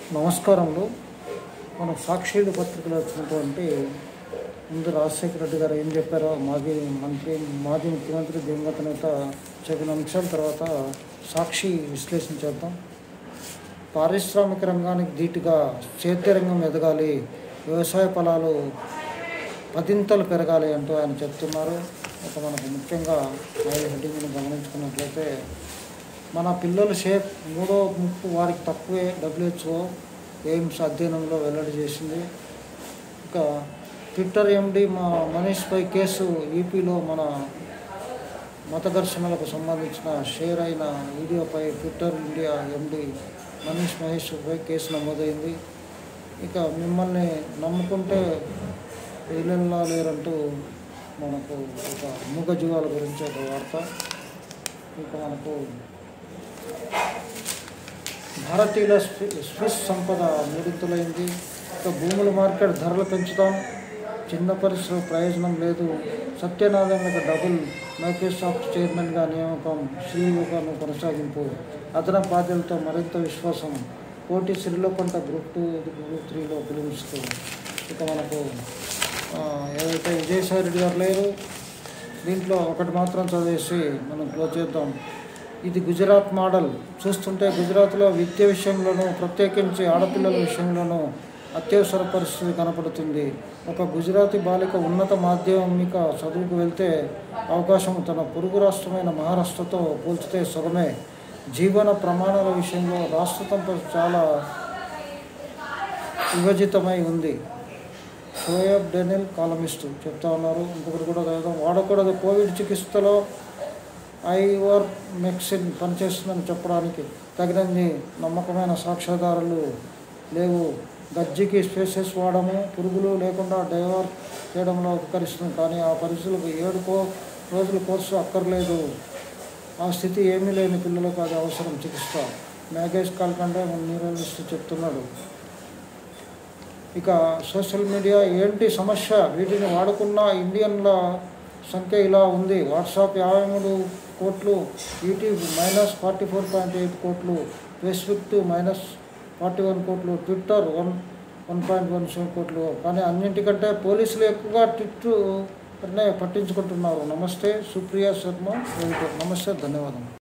నమస్కారములు మన సాక్షిలు పత్రికలో వచ్చినటువంటి ముందు రాజశేఖర రెడ్డి గారు ఏం చెప్పారో మాజీ మంత్రి మాజీ ముఖ్యమంత్రి దివంగత నేత చెప్పిన అంశాల తర్వాత సాక్షి విశ్లేషణ చేద్దాం పారిశ్రామిక రంగానికి ధీటుగా సేద్య రంగం ఎదగాలి వ్యవసాయ ఫలాలు పదింతలు పెరగాలి అంటూ ఆయన చెప్తున్నారు ఒక మనకు ముఖ్యంగా ఆయన హెడ్డింగ్ని గమనించుకున్నట్లయితే మన పిల్లల షేప్ మూడో ముప్పు వారికి తక్కువే డబ్ల్యూహెచ్ఓ ఎయిమ్స్ అధ్యయనంలో వెల్లడి చేసింది ఇంకా ట్విట్టర్ ఎండి మా మనీష్పై కేసు ఈపీలో మన మత ఘర్షణలకు సంబంధించిన షేర్ అయిన వీడియోపై ట్విట్టర్ ఇండియా ఎండి మనీష్ మహేష్పై కేసు నమోదైంది ఇక మిమ్మల్ని నమ్ముకుంటే వీళ్ళలా లేరంటూ మనకు ఒక మూగజీవాల గురించి ఒక వార్త ఇక మనకు భారతీయుల స్వి- స్విస్ సంపద మూడింతలైంది ఇక భూముల మార్కెట్ ధరలు పెంచుతాం చిన్న పరిశ్రమ ప్రయోజనం లేదు సత్యనారాయణకు డబుల్ మైక్రోసాఫ్ట్ చైర్మన్గా నియామకం సీఈఓగాను కొనసాగింపు అదనపు బాధ్యతలతో మరింత విశ్వాసం పోటీ శ్రీలోకంట గ్రూప్ టూ గ్రూప్ త్రీలో ఫిలిమ్స్కు ఇక మనకు ఆ, ఏదైతే విజయసాయి రెడ్డి గారు లేరు దీంట్లో ఒకటి మాత్రం చదివేసి మనం క్లోజ్ చేద్దాం ఇది గుజరాత్ మోడల్ చూస్తుంటే గుజరాత్లో విద్య విషయంలోనూ ప్రత్యేకించి ఆడపిల్లల విషయంలోనూ అత్యవసర పరిస్థితి కనపడుతుంది ఒక గుజరాతీ బాలిక ఉన్నత మాధ్యమిక చదువుకు వెళ్తే అవకాశం తన పొరుగు రాష్ట్రమైన మహారాష్ట్రతో పోల్చితే సుగమే జీవన ప్రమాణాల విషయంలో రాష్ట్రతంప చాలా విభజితమై ఉంది షోయబ్ డెనిల్ కాలమిస్ట్ చెప్తా ఉన్నారు ఇంకొకటి కూడా చదువుదాం వాడకూడదు కోవిడ్ చికిత్సలో ఐవర్ మెక్సిన్ పనిచేస్తుందని చెప్పడానికి తగినన్ని నమ్మకమైన సాక్ష్యాధారాలు లేవు గజ్జికి స్పేసెస్ వాడము పురుగులు లేకుండా డైవర్ చేయడంలో ఉపకరిస్తుంది కానీ ఆ పరిస్థితులకు ఏడు కో రోజుల కోర్సు అక్కర్లేదు ఆ స్థితి ఏమీ లేని పిల్లలకు అది అవసరం చికిత్స మ్యాగేజ్ కాల్కంటే న్యూరాలజిస్ట్ చెప్తున్నాడు ఇక సోషల్ మీడియా ఏంటి సమస్య వీటిని వాడుకున్న ఇండియన్ల సంఖ్య ఇలా ఉంది వాట్సాప్ యాభై మూడు కోట్లు YouTube minus forty four point eight కోట్లు ఫేస్బుక్ మైనస్ ఫార్టీ వన్ కోట్లు Twitter one one point one seven కోట్లు కానీ అన్నింటికంటే పోలీసులు ఎక్కువగా ట్విట్టర్ పట్టించుకుంటున్నారు నమస్తే సుప్రియా శర్మ నమస్తే ధన్యవాదం